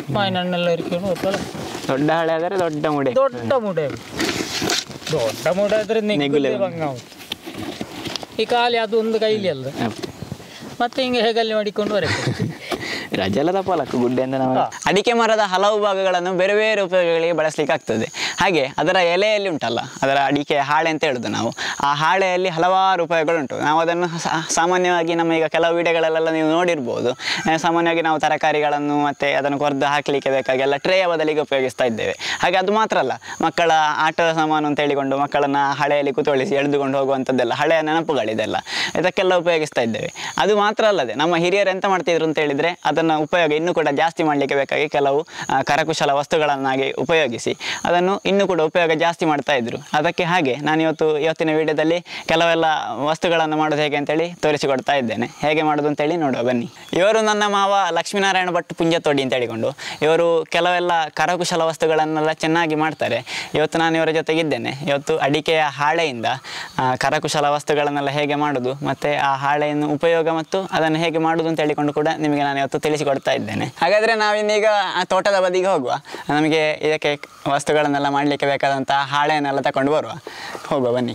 ಮಾವಿನ ಹಣ್ಣೆಲ್ಲ ಇರ್ಕೊಂಡು ಹೋಗ್ತಲ್ಲ ದೊಡ್ಡ ಹಳೆ ಆದರೆ ದೊಡ್ಡ ಮುಡೆ ದೊಡ್ಡ ಮೂಡೆ ಅದು. ದೊಡ್ಡ ಮೂಡೆ ಆದ್ರೆ ನೆಗುಲೆ ನೆಗುಲೆ ಭಂಗ ಆಗುತ್ತೆ. ಈ ಖಾಲಿ ಅದು ಒಂದು ಕೈಲಿ ಅಲ್ಲ ಮತ್ತೆ ಹಿಂಗೆ ಹೇಗಲ್ಲಿ ಮಾಡಿಕೊಂಡು ಬರಬೇಕು ರಜೆಲ್ಲ ತಪ್ಪಲಕ್ಕ ಗುಡ್ಡೆ ಅಂತ ನಾವು ಅಡಿಕೆ ಮರದ ಹಲವು ಭಾಗಗಳನ್ನು ಬೇರೆ ಬೇರೆ ಉಪಯೋಗಗಳಿಗೆ ಬಳಸಲಿಕ್ಕೆ ಆಗ್ತದೆ ಹಾಗೆ ಅದರ ಎಲೆಯಲ್ಲಿ ಉಂಟಲ್ಲ ಅದರ ಅಡಿಕೆ ಹಾಳೆ ಅಂತ ಹೇಳುದು ನಾವು ಆ ಹಾಳೆಯಲ್ಲಿ ಹಲವಾರು ಉಪಯೋಗಗಳುಂಟು ನಾವು ಅದನ್ನು ಸಾ- ಸಾಮಾನ್ಯವಾಗಿ ನಮ್ಮ ಈಗ ಕೆಲವು ವಿಡಿಯೋಗಳಲ್ಲೆಲ್ಲ ನೀವು ನೋಡಿರ್ಬೋದು ಆ, ಸಾಮಾನ್ಯವಾಗಿ ನಾವು ತರಕಾರಿಗಳನ್ನು ಮತ್ತೆ ಅದನ್ನು ಕೊರ್ದು ಹಾಕಲಿಕ್ಕೆ ಬೇಕಾಗಿ ಎಲ್ಲ ಟ್ರೇಯ ಬದಲಿಗೆ ಉಪಯೋಗಿಸ್ತಾ ಇದ್ದೇವೆ ಹಾಗೆ ಅದು ಮಾತ್ರ ಅಲ್ಲ ಮಕ್ಕಳ ಆಟದ ಸಾಮಾನು ಅಂತ ಹೇಳಿಕೊಂಡು ಮಕ್ಕಳನ್ನ ಹಳೆಯಲ್ಲಿ ಕುತ್ಕೊಳಿಸಿ ಎಳೆದುಕೊಂಡು ಹೋಗುವಂಥದ್ದೆಲ್ಲ ಹಳೆಯ ನೆನಪುಗಳಿದೆಲ್ಲ ಇದಕ್ಕೆಲ್ಲ ಉಪಯೋಗಿಸ್ತಾ ಇದ್ದೇವೆ ಅದು ಮಾತ್ರ ಅಲ್ಲದೆ ನಮ್ಮ ಹಿರಿಯರು ಎಂತ ಮಾಡ್ತಿದ್ರು ಅಂತ ಹೇಳಿದ್ರೆ ಅದನ್ನು ಉಪಯೋಗ ಇನ್ನೂ ಕೂಡ ಜಾಸ್ತಿ ಮಾಡಲಿಕ್ಕೆ ಬೇಕಾಗಿ ಕೆಲವು ಆ, ಕರಕುಶಲ ವಸ್ತುಗಳನ್ನಾಗಿ ಉಪಯೋಗಿಸಿ ಅದನ್ನು ಇನ್ನೂ ಕೂಡ ಉಪಯೋಗ ಜಾಸ್ತಿ ಮಾಡ್ತಾ ಇದ್ರು ಅದಕ್ಕೆ ಹಾಗೆ ನಾನು ಇವತ್ತು ಇವತ್ತಿನ ವಿಡಿಯೋದಲ್ಲಿ ಕೆಲವೆಲ್ಲ ವಸ್ತುಗಳನ್ನು ಮಾಡೋದು ಹೇಗೆ ಅಂತೇಳಿ ತೋರಿಸಿಕೊಡ್ತಾ ಇದ್ದೇನೆ ಹೇಗೆ ಮಾಡೋದು ಅಂತೇಳಿ ನೋಡುವ ಬನ್ನಿ ಇವರು ನನ್ನ ಮಾವ ಲಕ್ಷ್ಮೀನಾರಾಯಣ ಭಟ್ ಪುಂಜತೋಡಿ ಅಂತ ಹೇಳಿಕೊಂಡು ಇವರು ಕೆಲವೆಲ್ಲ ಕರಕುಶಲ ವಸ್ತುಗಳನ್ನೆಲ್ಲ ಚೆನ್ನಾಗಿ ಮಾಡ್ತಾರೆ ಇವತ್ತು ನಾನು ಇವರ ಜೊತೆಗಿದ್ದೇನೆ ಇವತ್ತು ಅಡಿಕೆಯ ಹಾಳೆಯಿಂದ ಆ, ಕರಕುಶಲ ವಸ್ತುಗಳನ್ನೆಲ್ಲ ಹೇಗೆ ಮಾಡೋದು ಮತ್ತು ಆ ಹಾಳೆಯನ್ನು ಉಪಯೋಗ ಮತ್ತು ಅದನ್ನು ಹೇಗೆ ಮಾಡೋದು ಅಂತ ಹೇಳಿಕೊಂಡು ಕೂಡ ನಿಮಗೆ ನಾನು ಇವತ್ತು ತಿಳಿಸಿಕೊಡ್ತಾ ಇದ್ದೇನೆ ಹಾಗಾದರೆ ನಾವಿನ್ನೀಗ ಆ ತೋಟದ ಬದಿಗೆ ಹೋಗುವ ನಮಗೆ ಇದಕ್ಕೆ ವಸ್ತುಗಳನ್ನೆಲ್ಲ ಮಾಡಲಿಕ್ಕೆ ಬೇಕಾದಂಥ ಹಾಳೆಯನ್ನೆಲ್ಲ ತಗೊಂಡು ಬರುವ ಹೋಗುವ ಬನ್ನಿ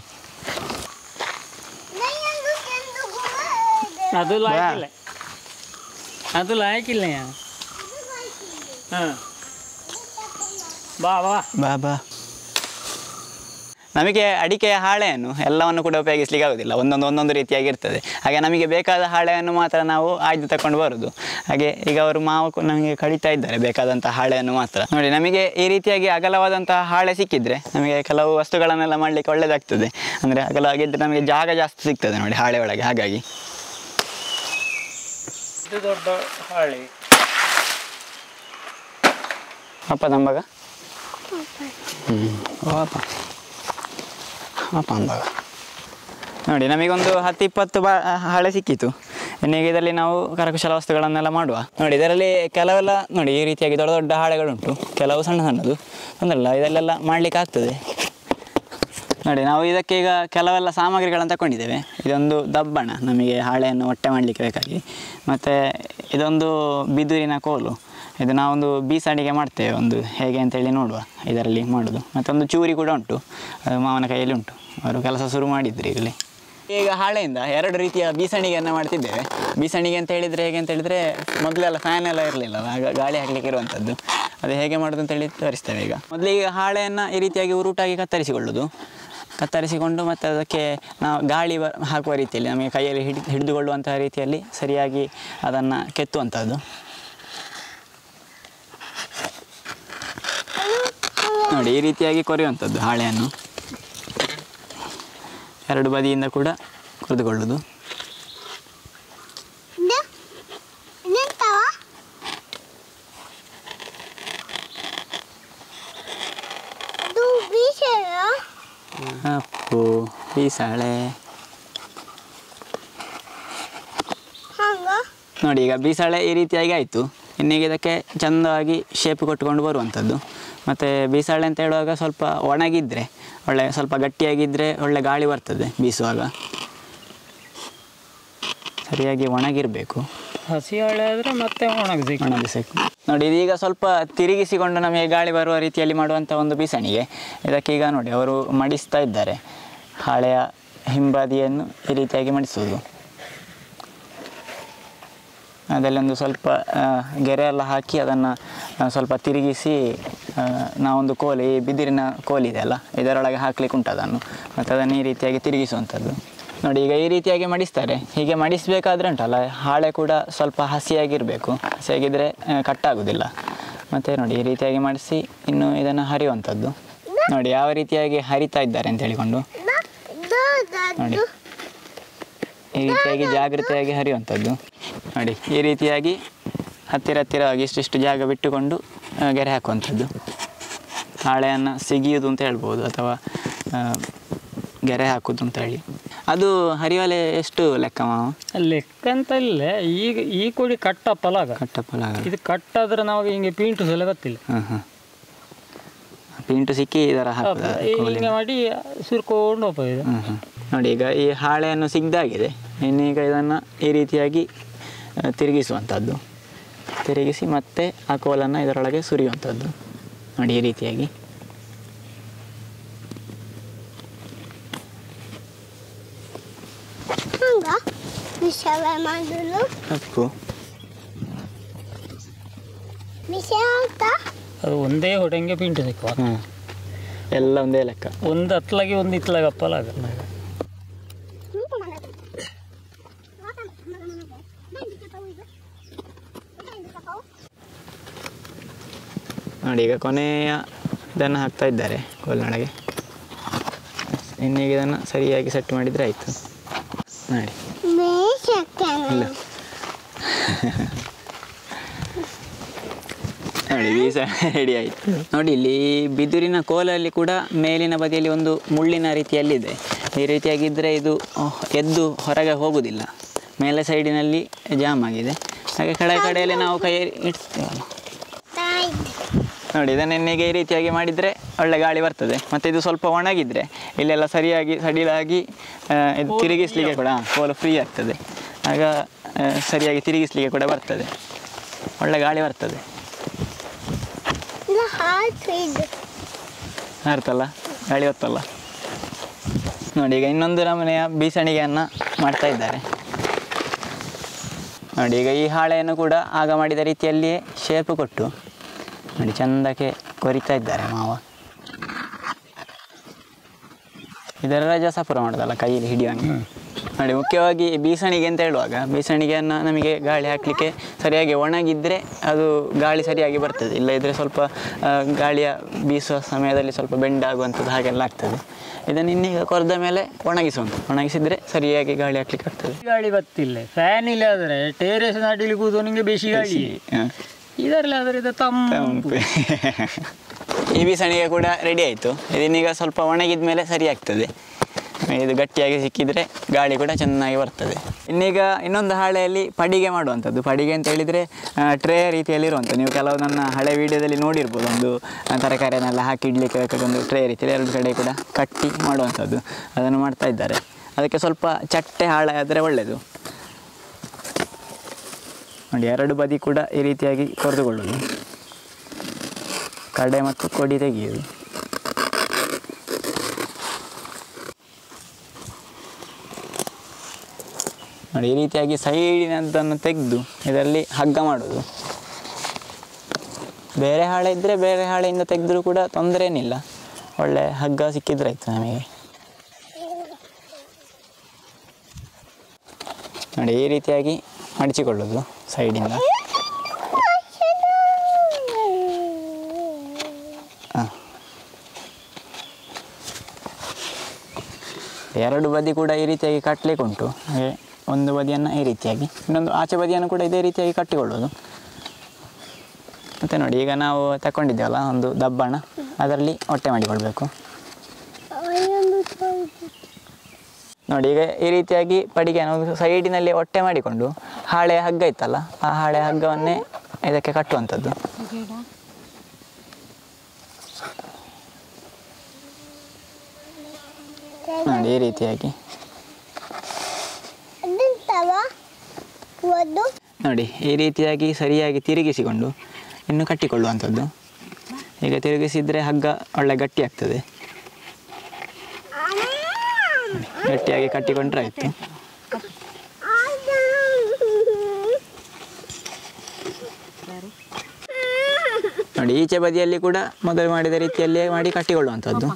ಅದು ಲಾಯ್ಕಿಲ್ಲ ಅದು ಲಾಯ್ಕಿಲ್ಲ ಹಾಂ ಬಾ ಬಾ ಬಾ ಬಾ ನಮಗೆ ಅಡಿಕೆಯ ಹಾಳೆಯನ್ನು ಎಲ್ಲವನ್ನು ಕೂಡ ಉಪಯೋಗಿಸ್ಲಿಕ್ಕೆ ಆಗೋದಿಲ್ಲ ಒಂದೊಂದು ಒಂದೊಂದು ರೀತಿಯಾಗಿರ್ತದೆ ಹಾಗೆ ನಮಗೆ ಬೇಕಾದ ಹಾಳೆಯನ್ನು ಮಾತ್ರ ನಾವು ಆಯ್ದು ತಕೊಂಡು ಬರೋದು ಹಾಗೆ ಈಗ ಅವರು ಮಾವು ಕು- ನಮಗೆ ಕಡಿತಾ ಇದ್ದಾರೆ ಬೇಕಾದಂಥ ಹಾಳೆಯನ್ನು ಮಾತ್ರ ನೋಡಿ ನಮಗೆ ಈ ರೀತಿಯಾಗಿ ಅಗಲವಾದಂತಹ ಹಾಳೆ ಸಿಕ್ಕಿದ್ರೆ ನಮಗೆ ಕೆಲವು ವಸ್ತುಗಳನ್ನೆಲ್ಲ ಮಾಡಲಿಕ್ಕೆ ಒಳ್ಳೆಯದಾಗ್ತದೆ ಅಂದರೆ ಅಗಲವಾಗಿದ್ದರೆ ನಮಗೆ ಜಾಗ ಜಾಸ್ತಿ ಸಿಗ್ತದೆ ನೋಡಿ ಹಾಳೆ ಒಳಗೆ ಹಾಗಾಗಿ ಇದು ದೊಡ್ಡ ಹಾಳೆ ಅಪ್ಪ ತಂಬಾಗ ಹ್ಞೂ ಅಪ್ಪ ಅಪ್ಪ ಅಂಬಾಗ ನೋಡಿ ನಮಗೊಂದು ಹತ್ತು ಇಪ್ಪತ್ತು ಬಾ ಹಾಳೆ ಸಿಕ್ಕಿತು ಇನ್ನೀಗ ಇದರಲ್ಲಿ ನಾವು ಕರಕುಶಲ ವಸ್ತುಗಳನ್ನೆಲ್ಲ ಮಾಡುವ ನೋಡಿ ಇದರಲ್ಲಿ ಕೆಲವೆಲ್ಲ ನೋಡಿ ಈ ರೀತಿಯಾಗಿ ದೊಡ್ಡ ದೊಡ್ಡ ಹಾಳೆಗಳುಂಟು ಕೆಲವು ಸಣ್ಣ ಸಣ್ಣದು ತೊಂದರೆಲ್ಲ ಇದರಲ್ಲೆಲ್ಲ ಮಾಡಲಿಕ್ಕೆ ಆಗ್ತದೆ ನೋಡಿ ನಾವು ಇದಕ್ಕೆ ಈಗ ಕೆಲವೆಲ್ಲ ಸಾಮಗ್ರಿಗಳನ್ನು ತಗೊಂಡಿದ್ದೇವೆ ಇದೊಂದು ದಬ್ಬಣ ನಮಗೆ ಹಾಳೆಯನ್ನು ಹೊಟ್ಟೆ ಮಾಡಲಿಕ್ಕೆ ಬೇಕಾಗಿ ಮತ್ತು ಇದೊಂದು ಬಿದುರಿನ ಕೋಲು ಇದು ನಾವೊಂದು ಬೀಸಾಡಿಗೆ ಮಾಡ್ತೇವೆ ಒಂದು ಹೇಗೆ ಅಂತೇಳಿ ನೋಡುವ ಇದರಲ್ಲಿ ಮಾಡೋದು ಮತ್ತೊಂದು ಚೂರಿ ಕೂಡ ಉಂಟು ಅದು ಮಾವನ ಕೈಯಲ್ಲಿ ಉಂಟು ಅವರು ಕೆಲಸ ಶುರು ಮಾಡಿದ್ರು ಇಲ್ಲಿ ಈಗ ಹಾಳೆಯಿಂದ ಎರಡು ರೀತಿಯ ಬೀಸಣಿಗೆಯನ್ನು ಮಾಡ್ತಿದ್ದೇವೆ ಬೀಸಣಿಗೆ ಅಂತ ಹೇಳಿದರೆ ಹೇಗೆ ಅಂತ ಹೇಳಿದರೆ ಮೊದಲೆಲ್ಲ ಫ್ಯಾನ್ ಎಲ್ಲ ಇರಲಿಲ್ಲ ಆಗ ಗಾಳಿ ಹಾಕಲಿಕ್ಕೆ ಇರುವಂಥದ್ದು ಅದು ಹೇಗೆ ಮಾಡೋದು ಅಂತೇಳಿ ತೋರಿಸ್ತೇವೆ ಈಗ ಮೊದಲಿಗೆ ಹಾಳೆಯನ್ನು ಈ ರೀತಿಯಾಗಿ ಉರುಟಾಗಿ ಕತ್ತರಿಸಿಕೊಳ್ಳೋದು ಕತ್ತರಿಸಿಕೊಂಡು ಮತ್ತು ಅದಕ್ಕೆ ನಾವು ಗಾಳಿ ಬ ಹಾಕುವ ರೀತಿಯಲ್ಲಿ ನಮಗೆ ಕೈಯಲ್ಲಿ ಹಿಡಿ ಹಿಡಿದುಕೊಳ್ಳುವಂತಹ ರೀತಿಯಲ್ಲಿ ಸರಿಯಾಗಿ ಅದನ್ನು ಕೆತ್ತುವಂಥದ್ದು ನೋಡಿ ಈ ರೀತಿಯಾಗಿ ಕೊರೆಯುವಂಥದ್ದು ಹಾಳೆಯನ್ನು ಎರಡು ಬದಿಯಿಂದ ಕೂಡ ಕೊರೆದುಕೊಳ್ಳೋದು ಅದು ಬೀಸೆಯ ಅಪ್ಪು ಬೀಸಾಳೆ ಹಂಗ ನೋಡಿ ಈಗ ಬೀಸಾಳೆ ಈ ರೀತಿಯಾಗಿ ಆಯಿತು ಇನ್ನೀಗ ಇದಕ್ಕೆ ಚಂದವಾಗಿ ಶೇಪ್ ಕೊಟ್ಕೊಂಡು ಬರುವಂಥದ್ದು ಮತ್ತು ಬೀಸಾಳೆ ಅಂತ ಹೇಳುವಾಗ ಸ್ವಲ್ಪ ಒಣಗಿದ್ರೆ ಒಳ್ಳೆ ಸ್ವಲ್ಪ ಗಟ್ಟಿಯಾಗಿದ್ದರೆ ಒಳ್ಳೆ ಗಾಳಿ ಬರ್ತದೆ ಬೀಸುವಾಗ ಸರಿಯಾಗಿ ಒಣಗಿರಬೇಕು ಹಸಿ ಹಾಳೆ ಆದರೆ ಮತ್ತೆ ಒಣಗಿಸಿ ಒಣಗಿಸಬೇಕು ನೋಡಿ ಇದೀಗ ಸ್ವಲ್ಪ ತಿರುಗಿಸಿಕೊಂಡು ನಮಗೆ ಗಾಳಿ ಬರುವ ರೀತಿಯಲ್ಲಿ ಮಾಡುವಂಥ ಒಂದು ಬೀಸಣಿಗೆ ಇದಕ್ಕೀಗ ನೋಡಿ ಅವರು ಮಡಿಸ್ತಾ ಇದ್ದಾರೆ ಹಾಳೆಯ ಹಿಂಬದಿಯನ್ನು ಈ ರೀತಿಯಾಗಿ ಮಡಿಸೋದು ಅದರಲ್ಲೊಂದು ಸ್ವಲ್ಪ ಆ, ಗೆರೆ ಎಲ್ಲ ಹಾಕಿ ಅದನ್ನು ಸ್ವಲ್ಪ ತಿರುಗಿಸಿ ಆ, ನಾವೊಂದು ಕೋಲಿ ಈ ಬಿದಿರಿನ ಕೋಲಿ ಇದೆ ಅಲ್ಲ ಇದರೊಳಗೆ ಹಾಕ್ಲಿಕ್ಕೆ ಉಂಟು ಅದನ್ನು ಮತ್ತು ಅದನ್ನು ಈ ರೀತಿಯಾಗಿ ತಿರುಗಿಸುವಂಥದ್ದು ನೋಡಿ ಈಗ ಈ ರೀತಿಯಾಗಿ ಮಡಿಸ್ತಾರೆ ಹೀಗೆ ಮಡಿಸಬೇಕಾದ್ರೆ ಉಂಟಲ್ಲ ಹಾಳೆ ಕೂಡ ಸ್ವಲ್ಪ ಹಸಿಯಾಗಿರಬೇಕು ಹಸಿಯಾಗಿದ್ದರೆ ಕಟ್ಟಾಗೋದಿಲ್ಲ ಮತ್ತು ನೋಡಿ ಈ ರೀತಿಯಾಗಿ ಮಾಡಿಸಿ ಇನ್ನು ಇದನ್ನು ಹರಿಯುವಂಥದ್ದು ನೋಡಿ ಯಾವ ರೀತಿಯಾಗಿ ಹರಿತಾ ಇದ್ದಾರೆ ಅಂತ ಹೇಳಿಕೊಂಡು ನೋಡಿ ಈ ರೀತಿಯಾಗಿ ಜಾಗ್ರತೆಯಾಗಿ ಹರಿಯುವಂಥದ್ದು ನೋಡಿ ಈ ರೀತಿಯಾಗಿ ಹತ್ತಿರ ಹತ್ತಿರವಾಗಿ ಇಷ್ಟಿಷ್ಟು ಜಾಗ ಬಿಟ್ಟುಕೊಂಡು ಆ, ಗೆರೆ ಹಾಕುವಂಥದ್ದು ಹಾಳೆಯನ್ನು ಸಿಗಿಯುವುದು ಅಂತ ಹೇಳ್ಬೋದು ಅಥವಾ ಆ, ಗೆರೆ ಹಾಕುವುದು ಅಂತ ಹೇಳಿ ಅದು ಹರಿವಲೆ ಎಷ್ಟು ಲೆಕ್ಕ ಮಾವ ಲೆಕ್ಕ ಅಂತ ಇಲ್ಲ ಈಗ ಈ ಕೊಡಿ ಕಟ್ಟಪ್ಪಲ್ಲ ಆಗ ಕಟ್ಟಪ್ಪಲ ಇದು ಕಟ್ಟಾದ್ರೆ ನಾವು ಹಿಂಗೆ ಪೀಂಟು ಸಲ ಗೊತ್ತಿಲ್ಲ ಹಾಂ ಹಾಂ ಪಿಂಟು ಸಿಕ್ಕಿ ಇದರ ಹಾಕುದ ಹಿಂಗೆ ಮಾಡಿ ಸುರ್ಕೊಂಡು ಹೋಗ್ಬೋದು ಇದು ಹ್ಮ್ ಹ್ಮ್. ನೋಡಿ ಈಗ ಈ ಹಾಳೆಯನ್ನು ಸಿಗ್ದಾಗಿದೆ ಇನ್ನೀಗ ಇದನ್ನು ಈ ರೀತಿಯಾಗಿ ಆ, ತಿರುಗಿಸುವಂಥದ್ದು ತಿರುಗಿಸಿ ಮತ್ತೆ ಆ ಕೋಲನ್ನು ಇದರೊಳಗೆ ಸುರಿಯುವಂಥದ್ದು ನೋಡಿ ಈ ರೀತಿಯಾಗಿ ಹಂಗ ವಿಷಯ ಮಾಡಲು ತಪ್ಪು ವಿಷಯ ಅಂತ ಅದು ಒಂದೇ ಹೊಡೆಂಗೆ ಪಿಂಟು ಸಿಕ್ಕುವ ಹಾಂ ಎಲ್ಲ ಒಂದೇ ಲೆಕ್ಕ ಒಂದು ಹತ್ಲಾಗಿ ಒಂದು ಇತ್ಲಾಗ ಅಪ್ಪಲಾಗ ನೋಡಿ ಈಗ ಕೊನೆಯ ಇದನ್ನು ಹಾಕ್ತಾ ಇದ್ದಾರೆ ಕೋಲ್ನೊಳಗೆ ಇನ್ನೀಗ ಇದನ್ನು ಸರಿಯಾಗಿ ಸೆಟ್ ಮಾಡಿದರೆ ಆಯಿತು ನೋಡಿ ಬೇಷಕ್ಕೆ ಇಲ್ಲ ನೋಡಿ ಬೀಸ ರೆಡಿ ಆಯಿತು ನೋಡಿ ಇಲ್ಲಿ ಬಿದುರಿನ ಕೋಲಲ್ಲಿ ಕೂಡ ಮೇಲಿನ ಬದಿಯಲ್ಲಿ ಒಂದು ಮುಳ್ಳಿನ ರೀತಿಯಲ್ಲಿದೆ ಈ ರೀತಿಯಾಗಿದ್ದರೆ ಇದು ಅಹ್, ಎದ್ದು ಹೊರಗೆ ಹೋಗುವುದಿಲ್ಲ ಮೇಲೆ ಸೈಡಿನಲ್ಲಿ ಜಾಮ್ ಆಗಿದೆ ಹಾಗೆ ಕಡೆ ಕಡೆಯಲ್ಲಿ ನಾವು ಕೈ ಇಡ್ತೇವಲ್ಲ ನೋಡಿ ಇದನ್ನು ಎಣ್ಣೆಗೆ ಈ ರೀತಿಯಾಗಿ ಮಾಡಿದರೆ ಒಳ್ಳೆ ಗಾಳಿ ಬರ್ತದೆ ಮತ್ತು ಇದು ಸ್ವಲ್ಪ ಒಣಗಿದ್ರೆ ಇಲ್ಲೆಲ್ಲ ಸರಿಯಾಗಿ ಸಡಿಲಾಗಿ ಆ, ಇದು ತಿರುಗಿಸ್ಲಿಕ್ಕೆ ಕೂಡ ಹಾ, ಕೋಲು ಫ್ರೀ ಆಗ್ತದೆ ಆಗ ಆ, ಸರಿಯಾಗಿ ತಿರುಗಿಸ್ಲಿಕ್ಕೆ ಕೂಡ ಬರ್ತದೆ ಒಳ್ಳೆ ಗಾಳಿ ಬರ್ತದೆ ಇಲ್ಲ ಹಾರ್ಟ್ ಇದು ಅರ್ಥಲ್ಲ ಗಾಳಿ ಹೊತ್ತಲ್ಲ ನೋಡಿ ಈಗ ಇನ್ನೊಂದು ನಮೂನೆಯ ಬೀಸಣಿಗೆಯನ್ನು ಮಾಡ್ತಾ ಇದ್ದಾರೆ ನೋಡಿ ಈಗ ಈ ಹಾಳೆಯನ್ನು ಕೂಡ ಆಗ ಮಾಡಿದ ರೀತಿಯಲ್ಲಿಯೇ ಶೇಪ್ ಕೊಟ್ಟು ನೋಡಿ ಚಂದಕ್ಕೆ ಕೊರಿತಾ ಇದ್ದಾರೆ ಮಾವ ಇದರ ರಜಸಾಪುರ ಮಾಡೋದಲ್ಲ ಕೈಯಲ್ಲಿ ಹಿಡಿಯುವಂಗೆ ನೋಡಿ ಮುಖ್ಯವಾಗಿ ಬೀಸಣಿಗೆ ಅಂತ ಹೇಳುವಾಗ ಬೀಸಣಿಗೆಯನ್ನು ನಮಗೆ ಗಾಳಿ ಹಾಕಲಿಕ್ಕೆ ಸರಿಯಾಗಿ ಒಣಗಿದ್ರೆ ಅದು ಗಾಳಿ ಸರಿಯಾಗಿ ಬರ್ತದೆ ಇಲ್ಲದಿದ್ದರೆ ಸ್ವಲ್ಪ ಆ, ಗಾಳಿಯ ಬೀಸುವ ಸಮಯದಲ್ಲಿ ಸ್ವಲ್ಪ ಬೆಂಡ್ ಆಗುವಂಥದ್ದು ಹಾಗೆಲ್ಲ ಆಗ್ತದೆ ಇದನ್ನು ಇನ್ನೀಗ ಕೊರೆದ ಮೇಲೆ ಒಣಗಿಸುವಂಥ ಒಣಗಿಸಿದರೆ ಸರಿಯಾಗಿ ಗಾಳಿ ಹಾಕ್ಲಿಕ್ಕೆ ಆಗ್ತದೆ ಗಾಳಿ ಬತ್ತಿಲ್ಲ ಫ್ಯಾನ್ ಇಲ್ಲ ಆದರೆ ಟೇರೆಸ್ ನಾಟಿಲಿ ಕೂತು ನಿಮಗೆ ಬೇಸಿ ಗಾಳಿ ಹಾಂ ಇದರಲ್ಲಿ ಆದರೆ ಇದು ತಂಪು ತಂಪು ಈ ಬೀಸಣಿಗೆ ಕೂಡ ರೆಡಿ ಆಯಿತು ಇದನ್ನೀಗ ಸ್ವಲ್ಪ ಒಣಗಿದ ಮೇಲೆ ಸರಿ ಆಗ್ತದೆ ಇದು ಗಟ್ಟಿಯಾಗಿ ಸಿಕ್ಕಿದರೆ ಗಾಳಿ ಕೂಡ ಚೆನ್ನಾಗಿ ಬರ್ತದೆ ಇನ್ನೀಗ ಇನ್ನೊಂದು ಹಾಳೆಯಲ್ಲಿ ಪಡಿಗೆ ಮಾಡುವಂಥದ್ದು ಪಡಿಗೆ ಅಂತ ಹೇಳಿದರೆ ಟ್ರೇ ರೀತಿಯಲ್ಲಿ ಇರುವಂಥ ನೀವು ಕೆಲವು ನನ್ನ ಹಳೆ ವಿಡಿಯೋದಲ್ಲಿ ನೋಡಿರ್ಬೋದು ಒಂದು ಆ, ತರಕಾರಿಯನ್ನೆಲ್ಲ ಹಾಕಿ ಇಡ್ಲಿಕ್ಕೆ ಬೇಕಾಗೊಂದು ಟ್ರೇ ರೀತಿಯಲ್ಲಿ ಎರಡು ಕಡೆ ಕೂಡ ಕಟ್ಟಿ ಮಾಡುವಂಥದ್ದು ಅದನ್ನು ಮಾಡ್ತಾ ಇದ್ದಾರೆ ಅದಕ್ಕೆ ಸ್ವಲ್ಪ ಚಟ್ಟೆ ಹಾಳೆ ಆದರೆ ಒಳ್ಳೆಯದು ನೋಡಿ ಎರಡು ಬದಿ ಕೂಡ ಈ ರೀತಿಯಾಗಿ ಕೊರೆದುಕೊಳ್ಳೋದು ಕಡೆ ಮತ್ತು ಕೊಡಿ ತೆಗೆಯುವುದು ನೋಡಿ ಈ ರೀತಿಯಾಗಿ ಸೈಡಿನದ್ದನ್ನು ತೆಗೆದು ಇದರಲ್ಲಿ ಹಗ್ಗ ಮಾಡೋದು ಬೇರೆ ಹಾಳೆ ಇದ್ದರೆ ಬೇರೆ ಹಾಳೆಯಿಂದ ತೆಗೆದ್ರೂ ಕೂಡ ತೊಂದರೆ ಏನಿಲ್ಲ ಒಳ್ಳೆ ಹಗ್ಗ ಸಿಕ್ಕಿದ್ರೆ ಆಯ್ತು ನಮಗೆ ನೋಡಿ ಈ ರೀತಿಯಾಗಿ ಮಡಚಿಕೊಳ್ಳೋದು ಸೈಡಿಂದ ಹಾಂ ಎರಡು ಬದಿ ಕೂಡ ಈ ರೀತಿಯಾಗಿ ಕಟ್ಟಲಿಕ್ಕೆ ಉಂಟು ಹಾಗೆ ಒಂದು ಬದಿಯನ್ನು ಈ ರೀತಿಯಾಗಿ ಇನ್ನೊಂದು ಆಚೆ ಬದಿಯನ್ನು ಕೂಡ ಇದೇ ರೀತಿಯಾಗಿ ಕಟ್ಟಿಕೊಳ್ಳೋದು ಮತ್ತು ನೋಡಿ ಈಗ ನಾವು ತಗೊಂಡಿದ್ದೇವಲ್ಲ ಒಂದು ದಬ್ಬಣ ಅದರಲ್ಲಿ ಹೊಟ್ಟೆ ಮಾಡಿಕೊಳ್ಬೇಕು ಒಂದು ಸ್ವಲ್ಪ ನೋಡಿ ಈಗ ಈ ರೀತಿಯಾಗಿ ಪಡಿಗೆ ಒಂದು ಸೈಡಿನಲ್ಲಿ ಹೊಟ್ಟೆ ಮಾಡಿಕೊಂಡು ಹಾಳೆ ಹಗ್ಗ ಇತ್ತಲ್ಲ ಆ ಹಾಳೆ ಹಗ್ಗವನ್ನೇ ಇದಕ್ಕೆ ಕಟ್ಟುವಂಥದ್ದು ನೋಡಿ ಈ ರೀತಿಯಾಗಿ ಅದೆಂತವ ಒಂದು ನೋಡಿ ಈ ರೀತಿಯಾಗಿ ಸರಿಯಾಗಿ ತಿರುಗಿಸಿಕೊಂಡು ಇನ್ನು ಕಟ್ಟಿಕೊಳ್ಳುವಂಥದ್ದು ಈಗ ತಿರುಗಿಸಿದರೆ ಹಗ್ಗ ಒಳ್ಳೆ ಗಟ್ಟಿ ಆಗ್ತದೆ ಗಟ್ಟಿಯಾಗಿ ಕಟ್ಟಿಕೊಂಡ್ರೆ ಆಯಿತು ನೋಡಿ ಈಚೆ ಬದಿಯಲ್ಲಿ ಕೂಡ ಮೊದಲು ಮಾಡಿದ ರೀತಿಯಲ್ಲಿಯೇ ಮಾಡಿ ಕಟ್ಟಿಕೊಳ್ಳುವಂಥದ್ದು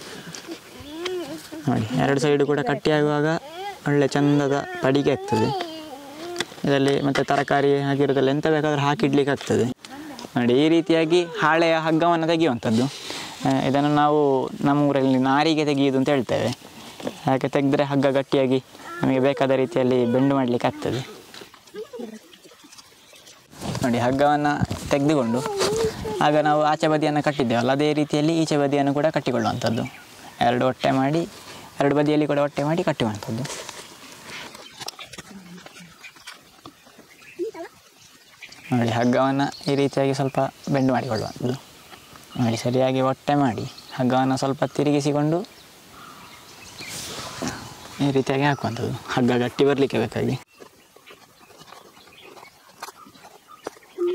ನೋಡಿ ಎರಡು ಸೈಡು ಕೂಡ ಕಟ್ಟಿಯಾಗುವಾಗ ಒಳ್ಳೆ ಚಂದದ ಪಡಿಗೆ ಆಗ್ತದೆ ಇದರಲ್ಲಿ ಮತ್ತೆ ತರಕಾರಿ ಹಾಕಿರೋದೆಲ್ಲ ಎಂತ ಬೇಕಾದರೂ ಹಾಕಿಡ್ಲಿಕ್ಕೆ ಆಗ್ತದೆ ನೋಡಿ ಈ ರೀತಿಯಾಗಿ ಹಾಳೆಯ ಹಗ್ಗವನ್ನು ತೆಗೆಯುವಂಥದ್ದು ಆ, ಇದನ್ನು ನಾವು ನಮ್ಮ ಊರಲ್ಲಿ ನಾರಿಗೆ ತೆಗೆಯುವುದು ಅಂತ ಹೇಳ್ತೇವೆ ಹಾಗೆ ತೆಗೆದ್ರೆ ಹಗ್ಗ ಗಟ್ಟಿಯಾಗಿ ನಮಗೆ ಬೇಕಾದ ರೀತಿಯಲ್ಲಿ ಬೆಂಡು ಮಾಡಲಿಕ್ಕೆ ಆಗ್ತದೆ ನೋಡಿ ಹಗ್ಗವನ್ನು ತೆಗೆದುಕೊಂಡು ಆಗ ನಾವು ಆಚೆ ಬದಿಯನ್ನು ಕಟ್ಟಿದ್ದೇವಲ್ಲ ಅದೇ ರೀತಿಯಲ್ಲಿ ಈಚೆ ಬದಿಯನ್ನು ಕೂಡ ಕಟ್ಟಿಕೊಳ್ಳುವಂಥದ್ದು ಎರಡು ಹೊಟ್ಟೆ ಮಾಡಿ ಎರಡು ಬದಿಯಲ್ಲಿ ಕೂಡ ಹೊಟ್ಟೆ ಮಾಡಿ ಕಟ್ಟುವಂಥದ್ದು ನೋಡಿ ಹಗ್ಗವನ್ನು ಈ ರೀತಿಯಾಗಿ ಸ್ವಲ್ಪ ಬೆಂಡು ಮಾಡಿಕೊಳ್ಳುವಂಥದ್ದು ನೋಡಿ ಸರಿಯಾಗಿ ಹೊಟ್ಟೆ ಮಾಡಿ ಹಗ್ಗವನ್ನು ಸ್ವಲ್ಪ ತಿರುಗಿಸಿಕೊಂಡು ಈ ರೀತಿಯಾಗಿ ಹಾಕುವಂಥದ್ದು ಹಗ್ಗ ಗಟ್ಟಿ ಬರಲಿಕ್ಕೆ ಬೇಕಾಗಿ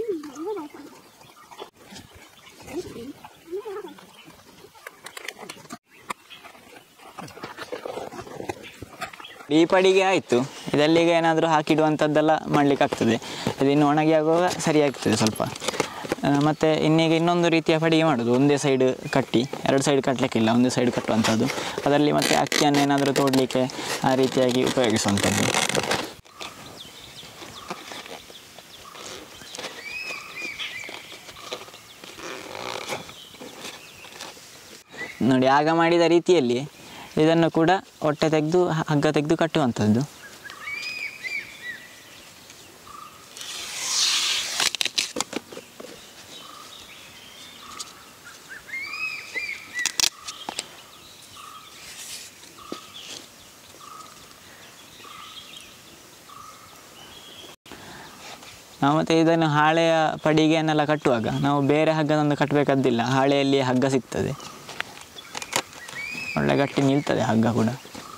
ಈ ಪಡಿಗೆ ಆಯಿತು ಇದಲ್ಲಿಗೆ ಏನಾದರೂ ಹಾಕಿಡುವಂಥದ್ದೆಲ್ಲ ಮಾಡಲಿಕ್ಕೆ ಆಗ್ತದೆ ಇದು ಇನ್ನು ಒಣಗಿ ಆಗುವಾಗ ಸರಿ ಆಗ್ತದೆ ಸ್ವಲ್ಪ ಆ, ಮತ್ತೆ ಇನ್ನೀಗ ಇನ್ನೊಂದು ರೀತಿಯ ಪಡಿಗೆ ಮಾಡೋದು ಒಂದೇ ಸೈಡ್ ಕಟ್ಟಿ ಎರಡು ಸೈಡ್ ಕಟ್ಟಲಿಕ್ಕಿಲ್ಲ ಒಂದೇ ಸೈಡ್ ಕಟ್ಟುವಂಥದ್ದು ಅದರಲ್ಲಿ ಮತ್ತೆ ಅಕ್ಕಿಯನ್ನು ಏನಾದರೂ ತೋಡಲಿಕ್ಕೆ ಆ ರೀತಿಯಾಗಿ ಉಪಯೋಗಿಸುವಂಥದ್ದು ನೋಡಿ ಆಗ ಮಾಡಿದ ರೀತಿಯಲ್ಲಿ ಇದನ್ನು ಕೂಡ ಹೊಟ್ಟೆ ತೆಗೆದು ಹಗ್ಗ ತೆಗೆದು ಕಟ್ಟುವಂಥದ್ದು ನಾವು ಮತ್ತೆ ಇದನ್ನು ಹಾಳೆಯ ಪಡಿಗೆಯನ್ನೆಲ್ಲ ಕಟ್ಟುವಾಗ ನಾವು ಬೇರೆ ಹಗ್ಗನೊಂದು ಕಟ್ಟಬೇಕಾದ್ದಿಲ್ಲ ಹಾಳೆಯಲ್ಲಿ ಹಗ್ಗ ಸಿಗ್ತದೆ ಒಳ್ಳೆ ಗಟ್ಟಿ ನಿಲ್ತದೆ ಹಗ್ಗ ಕೂಡ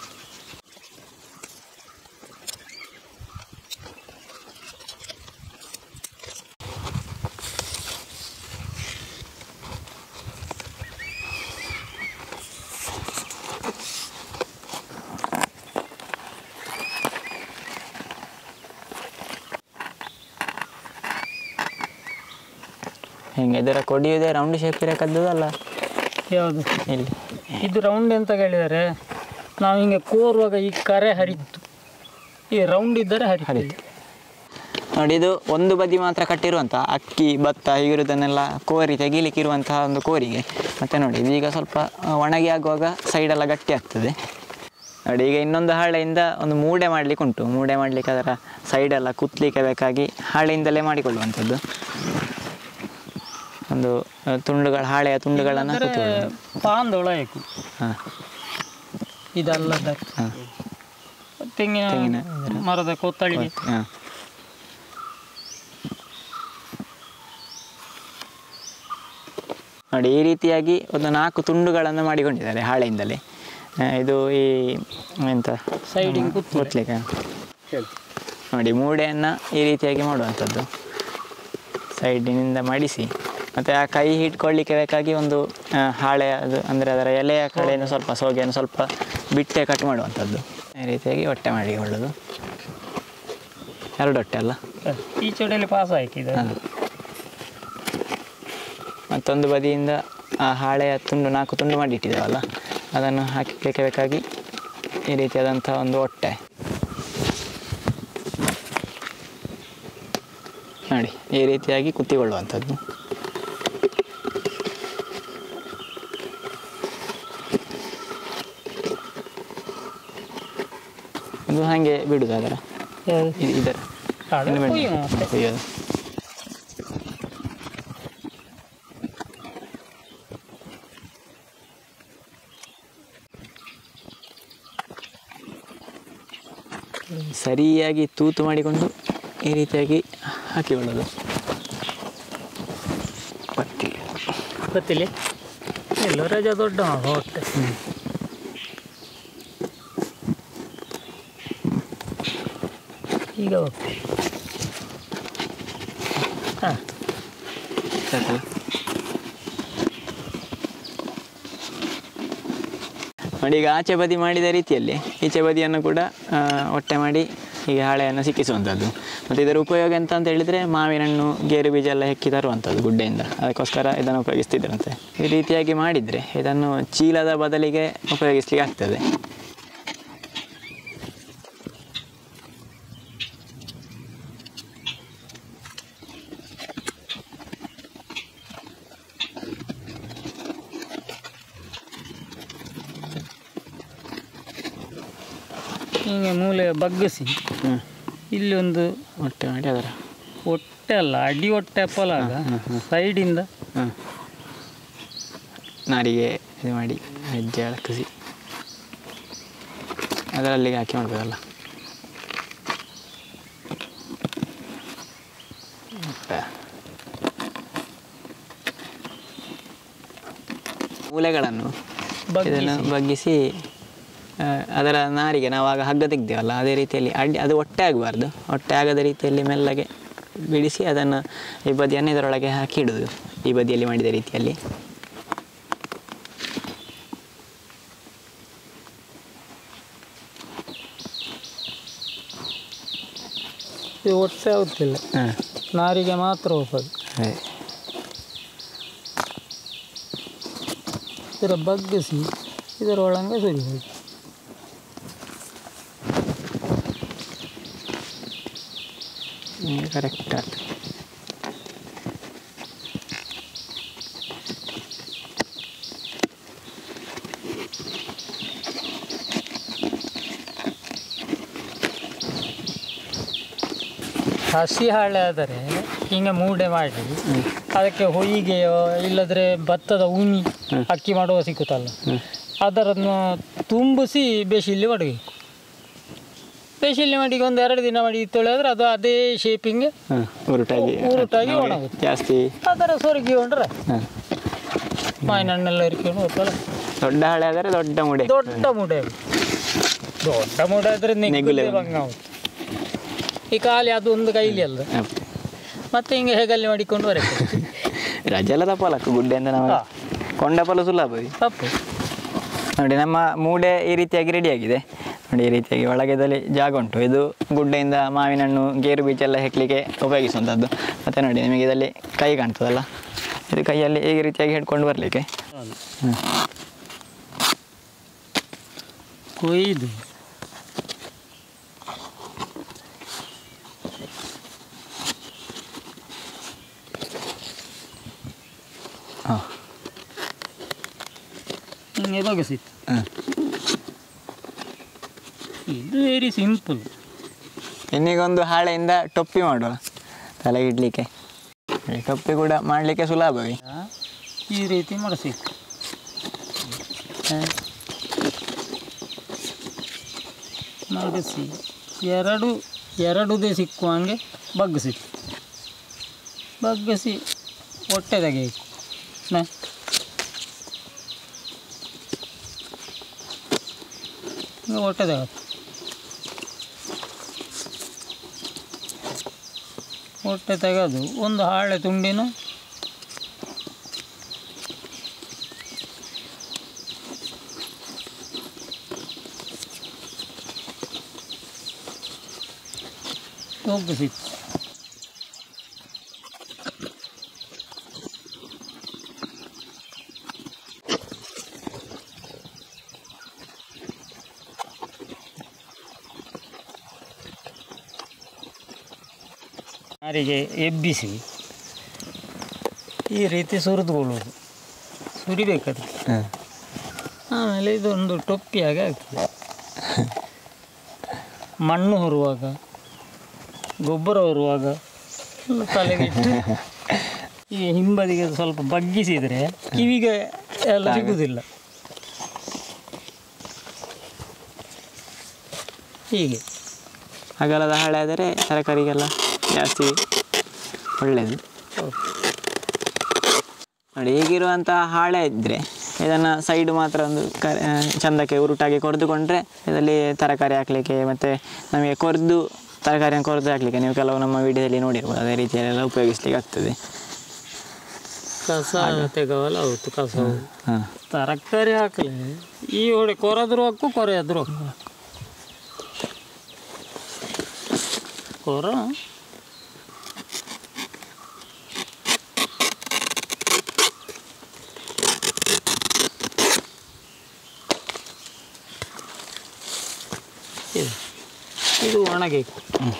ಹಿಂಗೆ ಇದರ ಕೊಡಿಯುವುದೇ ರೌಂಡ್ ಶೇಪ್ ಇರಕ್ಕದ್ದು ಅಲ್ಲ ಯಾವುದು ಇಲ್ಲಿ ಇದು ರೌಂಡ್ ಅಂತ ಹೇಳಿದರೆ ನಾವು ಹಿಂಗೆ ಕೋರುವಾಗ ಈ ಕರೆ ಹರಿತು ಈ ರೌಂಡ್ ಇದ್ದರೆ ಹರಿತು ಹರಿತು. ನೋಡಿ ಇದು ಒಂದು ಬದಿ ಮಾತ್ರ ಕಟ್ಟಿರುವಂಥ ಅಕ್ಕಿ ಭತ್ತ ಹೀಗಿರುವುದನ್ನೆಲ್ಲ ಕೋರಿ ತೆಗಿಲಿಕ್ಕೆ ಇರುವಂತಹ ಒಂದು ಕೋರಿಗೆ ಮತ್ತೆ ನೋಡಿ ಇದೀಗ ಸ್ವಲ್ಪ ಆ, ಒಣಗಿ ಆಗುವಾಗ ಸೈಡೆಲ್ಲ ಗಟ್ಟಿ ಆಗ್ತದೆ ನೋಡಿ ಈಗ ಇನ್ನೊಂದು ಹಾಳೆಯಿಂದ ಒಂದು ಮೂಡೆ ಮಾಡಲಿಕ್ಕೆ ಉಂಟು ಮೂಡೆ ಮಾಡಲಿಕ್ಕೆ ಅದರ ಸೈಡೆಲ್ಲ ಕುತ್ತಲಿಕ್ಕೆ ಬೇಕಾಗಿ ಹಾಳೆಯಿಂದಲೇ ಮಾಡಿಕೊಳ್ಳುವಂಥದ್ದು ಒಂದು ಆ, ತುಂಡುಗಳ ಹಾಳೆಯ ತುಂಡುಗಳನ್ನು ಕುತ್ತುಕೊಳ್ಳುವುದು ಪಾಂದೊಳಯಕು ಹಾಂ ಇದಲ್ಲದ ಹಾಂ ತೆಂಗಿನ ತೆಂಗಿನ ಮರದ ಕೊತ್ತಳಿಗೆ ಹಾಂ ನೋಡಿ ಈ ರೀತಿಯಾಗಿ ಒಂದು ನಾಲ್ಕು ತುಂಡುಗಳನ್ನು ಮಾಡಿಕೊಂಡಿದ್ದಾರೆ ಹಾಳೆಯಿಂದಲೇ ಆ, ಇದು ಈ ಎಂತ ಸೈಡಿಗೆ ಕುತ್ತು ಕೂತ್ಲಿಕ್ಕೆ ನೋಡಿ ಮೂಡೆಯನ್ನು ಈ ರೀತಿಯಾಗಿ ಮಾಡುವಂಥದ್ದು ಸೈಡಿನಿಂದ ಮಾಡಿಸಿ ಮತ್ತು ಆ ಕೈ ಹಿಡ್ಕೊಳ್ಳಿಕ್ಕೆ ಬೇಕಾಗಿ ಒಂದು ಆ, ಹಾಳೆ ಅದು ಅಂದರೆ ಅದರ ಎಲೆಯ ಕಡೆಯನ್ನು ಸ್ವಲ್ಪ ಸೋಗೆಯನ್ನು ಸ್ವಲ್ಪ ಬಿಟ್ಟೆ ಕಟ್ ಮಾಡುವಂಥದ್ದು ಈ ರೀತಿಯಾಗಿ ಹೊಟ್ಟೆ ಮಾಡಿಕೊಳ್ಳೋದು ಎರಡು ಹೊಟ್ಟೆ ಅಲ್ಲ ಈ ಚೂಡಲ್ಲಿ ಪಾಸ್ ಆಯ್ಕಿದೆ ಹಾಂ ಮತ್ತೊಂದು ಬದಿಯಿಂದ ಆ ಹಾಳೆಯ ತುಂಡು ನಾಲ್ಕು ತುಂಡು ಮಾಡಿ ಇಟ್ಟಿದ್ದೇವಲ್ಲ ಅದನ್ನು ಹಾಕಲಿಕ್ಕೆ ಬೇಕಾಗಿ ಈ ರೀತಿಯಾದಂಥ ಒಂದು ಹೊಟ್ಟೆ ನೋಡಿ ಈ ರೀತಿಯಾಗಿ ಕುತ್ತಿಕೊಳ್ಳುವಂಥದ್ದು ಇದು ಹಾಗೆ ಬಿಡುದು ಅದರ ಇ- ಇದರ ಅದು ಇನ್ನು ಬೇಡ. ಕೊಯ್ಯುವ ಮತ್ತೆ. ಕೊಯ್ಯೋದು ಸರಿಯಾಗಿ ತೂತು ಮಾಡಿಕೊಂಡು ಈ ರೀತಿಯಾಗಿ ಹಾಕಿಕೊಳ್ಳೋದು ಪಟ್ಟಿ ಗೊತ್ತಿಲ್ಲ ಎಲ್ಲೋ ರಜಾ ದೊಡ್ಡ ಹೊಟ್ಟೆ ಈಗ ಓಕೆ ಹಾಂ ಸಾಕಲ್ಲ ನೋಡಿ ಈಗ ಆಚೆ ಬದಿ ಮಾಡಿದ ರೀತಿಯಲ್ಲಿ ಈಚೆ ಬದಿಯನ್ನು ಕೂಡ ಆ, ಹೊಟ್ಟೆ ಮಾಡಿ ಹೀಗೆ ಹಾಳೆಯನ್ನು ಸಿಕ್ಕಿಸುವಂಥದ್ದು ಮತ್ತು ಇದರ ಉಪಯೋಗ ಎಂತ ಅಂತ ಹೇಳಿದರೆ ಮಾವಿನ ಹಣ್ಣು ಗೇರು ಬೀಜ ಎಲ್ಲ ಹೆಕ್ಕಿ ತರುವಂಥದ್ದು ಗುಡ್ಡೆಯಿಂದ ಅದಕ್ಕೋಸ್ಕರ ಇದನ್ನು ಉಪಯೋಗಿಸ್ತಿದ್ರಂತೆ ಈ ರೀತಿಯಾಗಿ ಮಾಡಿದರೆ ಇದನ್ನು ಚೀಲದ ಬದಲಿಗೆ ಉಪಯೋಗಿಸ್ಲಿಕ್ಕೆ ಆಗ್ತದೆ ಹೀಗೆ ಮೂಲೆ ಬಗ್ಗಿಸಿ ಹ್ಞೂ ಇಲ್ಲಿ ಒಂದು ಹೊಟ್ಟೆ ಮಾಡಿ ಅದರ ಹೊಟ್ಟೆ ಅಲ್ಲ ಅಡಿ ಹೊಟ್ಟೆ ಅಪ್ಪಲಾಗ ಸೈಡಿಂದ ಹಾಂ ನಾರಿಗೆ ಇದು ಮಾಡಿ ಹೆಜ್ಜೆ ಅಳಕಿಸಿ ಅದರಲ್ಲಿಗೆ ಹಾಕಿ ಮಾಡ್ಬೋದಲ್ಲ ಮತ್ತೆ ಮೂಲೆಗಳನ್ನು ಇದನ್ನು ಬಗ್ಗಿಸಿ ಬಗ್ಗಿಸಿ ಆ, ಅದರ ನಾರಿಗೆ ನಾವು ಆಗ ಹಗ್ಗ ತೆಗ್ದೇವಲ್ಲ ಅದೇ ರೀತಿಯಲ್ಲಿ ಅಡ್ಡಿ ಅದು ಹೊಟ್ಟೆ ಆಗಬಾರ್ದು ಹೊಟ್ಟೆ ಆಗದ ರೀತಿಯಲ್ಲಿ ಮೆಲ್ಲಗೆ ಬಿಡಿಸಿ ಅದನ್ನು ಈ ಬದಿಯನ್ನು ಇದರೊಳಗೆ ಹಾಕಿ ಇಡೋದು ಈ ಬದಿಯಲ್ಲಿ ಮಾಡಿದ ರೀತಿಯಲ್ಲಿ ಇದು ಒಟ್ಟೆ ಆಗುತ್ತಿಲ್ಲ ಹಾಂ ನಾರಿಗೆ ಮಾತ್ರ ಹೋಗೋದು ಅದೇ ಇದರ ಬಗ್ಗಿಸಿ ಇದರ ಒಳಗೆ ಸುರಿಬೋದು ಕರೆಕ್ಟ್ ಆಗ್ತದೆ ಹಸಿ ಹಾಳೆ ಆದರೆ ಹಿಂಗೆ ಮೂಡೆ ಮಾಡಿ ಅದಕ್ಕೆ ಹೊಯ್ಗೆಯೋ ಇಲ್ಲದ್ರೆ ಭತ್ತದ ಉಣಿ ಅಕ್ಕಿ ಮಾಡುವ ಸಿಕ್ಕುತ್ತಲ್ಲ ಅದರನ್ನು ತುಂಬಿಸಿ ಬೇಸಿಲ್ಲಿ ಮಾಡಬೇಕು ಬೇಸಿಲ್ಲಿ ಮಾಡಿ ಒಂದು ಎರಡು ದಿನ ಮಾಡಿ ತೊಳೆದ್ರೆ ಅದು ಅದೇ ಶೇಪಿಂಗ್ ಹಾಂ ಉರುಟಾಗಿ ಉರುಟಾಗಿ ನಮಗೆ ಒಣಗುತ್ತೆ. ಜಾಸ್ತಿ ಅದರ ಸೊರಗಿಕೊಂಡ್ರೆ ಹಾಂ ಮಾವಿನ ಹಣ್ಣೆಲ್ಲ ಇರ್ಕೊಂಡು ಹೋಗ್ತಲ್ಲ ದೊಡ್ಡ ಹಳೆ ಆದರೆ ದೊಡ್ಡ ಮುಡೆ ದೊಡ್ಡ ಮೂಡೆ ಅದು. ದೊಡ್ಡ ಮೂಡೆ ಆದ್ರೆ ನೆಗುಲೆ ನೆಗ್ಗುಲೆ ಬಂದು. ಭಂಗ ಆಗುತ್ತೆ ಈ ಖಾಲಿ ಅದು ಒಂದು ಕೈಲಿ ಅಲ್ಲ ಹಾಂ. ಮತ್ತೆ ಹಿಂಗೆ ಹೇಗಲ್ಲಿ ಮಾಡಿಕೊಂಡು ಬರಬೇಕು ರಜೆ ಎಲ್ಲ ತಪ್ಪಲಕ್ಕ ಗುಡ್ಡೆಯಿಂದ ನಾವು ಹಾ. ಕೊಂಡಪಲು ಸುಲಭ ತಪ್ಪು ನೋಡಿ ನಮ್ಮ ಮೂಡೆ ಈ ರೀತಿಯಾಗಿ ರೆಡಿಯಾಗಿದೆ ನೋಡಿ ಈ ರೀತಿಯಾಗಿ ಒಳಗೆದಲ್ಲಿ ಜಾಗ ಉಂಟು ಇದು ಗುಡ್ಡೆಯಿಂದ ಮಾವಿನ ಹಣ್ಣು ಗೇರು ಬೀಜ ಎಲ್ಲ ಹೆಕ್ಲಿಕ್ಕೆ ಉಪಯೋಗಿಸುವಂಥದ್ದು ಮತ್ತು ನೋಡಿ ನಿಮಗೆ ಇದರಲ್ಲಿ ಕೈ ಕಾಣ್ತದಲ್ಲ ಇದು ಕೈಯಲ್ಲಿ ಈ ರೀತಿಯಾಗಿ ಹಿಡ್ಕೊಂಡು ಬರಲಿಕ್ಕೆ ಕೊಯ್ದು ಹಾಂ ಹಿಂಗೆ ಬಗಸಿತ್ತು ಹಾಂ ಇದು ವೆರಿ ಸಿಂಪಲ್ ಇನ್ನೀಗೊಂದು ಹಾಳೆಯಿಂದ ಟೊಪ್ಪಿ ಮಾಡುವ ತಲೆಗೆ ಇಡಲಿಕ್ಕೆ ಟೊಪ್ಪಿ ಕೂಡ ಮಾಡಲಿಕ್ಕೆ ಸುಲಭವೇ ಈ ರೀತಿ ಮಾಡಿಸಿತ್ತು ಮಗಸಿ ಎರಡು ಎರಡುದೇ ಸಿಕ್ಕುವಂಗೆ ಬಗ್ಗಿಸಿತ್ತು ಬಗ್ಗಿಸಿ ಹೊಟ್ಟೆ ತೆಗೆಯಬೇಕು ನ ಹಿಂಗೆ ಹೊಟ್ಟೆ ತೆಗತ್ತು ಹೊಟ್ಟೆ ತೆಗೆದು ಒಂದು ಹಾಳೆ ತುಂಡಿನ ಒಗ್ಗಿಸಿತ್ತು ನಾರಿಗೆ ಎಬ್ಬಿಸಿ ಈ ರೀತಿ ಸುರಿದುಕೊಳ್ಳುವುದು ಸುರಿಬೇಕದು ಹಾಂ ಆಮೇಲೆ ಇದೊಂದು ಟೊಪ್ಪಿಯಾಗಿ ಆಗ್ತದೆ ಮಣ್ಣು ಹೊರುವಾಗ ಗೊಬ್ಬರ ಹೊರುವಾಗ ಎಲ್ಲ ತಲೆಗೆ ಇಟ್ಟು ಈ ಹಿಂಬದಿಗೆ ಸ್ವಲ್ಪ ಬಗ್ಗಿಸಿದರೆ ಕಿವಿಗೆ ಎಲ್ಲ ಸಿಗುವುದಿಲ್ಲ ಹೀಗೆ ಅಗಲದ ಹಾಳೆ ಆದರೆ ತರಕಾರಿಗೆಲ್ಲ ಜಾಸ್ತಿ ಒಳ್ಳೆಯದು ಹೌದು. ನೋಡಿ ಹೀಗಿರುವಂತಹ ಹಾಳೆ ಇದ್ದರೆ ಇದನ್ನು ಸೈಡ್ ಮಾತ್ರ ಒಂದು ಕ ಆ, ಚಂದಕ್ಕೆ ಉರುಟಾಗಿ ಕೊರೆದುಕೊಂಡ್ರೆ ಇದರಲ್ಲಿ ತರಕಾರಿ ಹಾಕಲಿಕ್ಕೆ ಮತ್ತು ನಮಗೆ ಕೊರೆದು ತರಕಾರಿಯನ್ನು ಕೊರೆದು ಹಾಕಲಿಕ್ಕೆ ನೀವು ಕೆಲವು ನಮ್ಮ ವಿಡಿಯೋದಲ್ಲಿ ನೋಡಿರ್ಬೋದು ಅದೇ ರೀತಿಯಲ್ಲೆಲ್ಲ ಉಪಯೋಗಿಸ್ಲಿಕ್ಕೆ ಆಗ್ತದೆ ಕಸ ತೆಗವಲ್ಲ ಹೌದು ಕಸ ಹಾಂ ತರಕಾರಿ ಹಾಕಲಿ ಈ ಹೊಡೆ ಕೊರೆದ್ರು ಹಾಕು ಕೊರೆಯಾದ್ರು ಹಾಕು ಕೊರ ಇದು ಇದು ಒಣಗಬೇಕು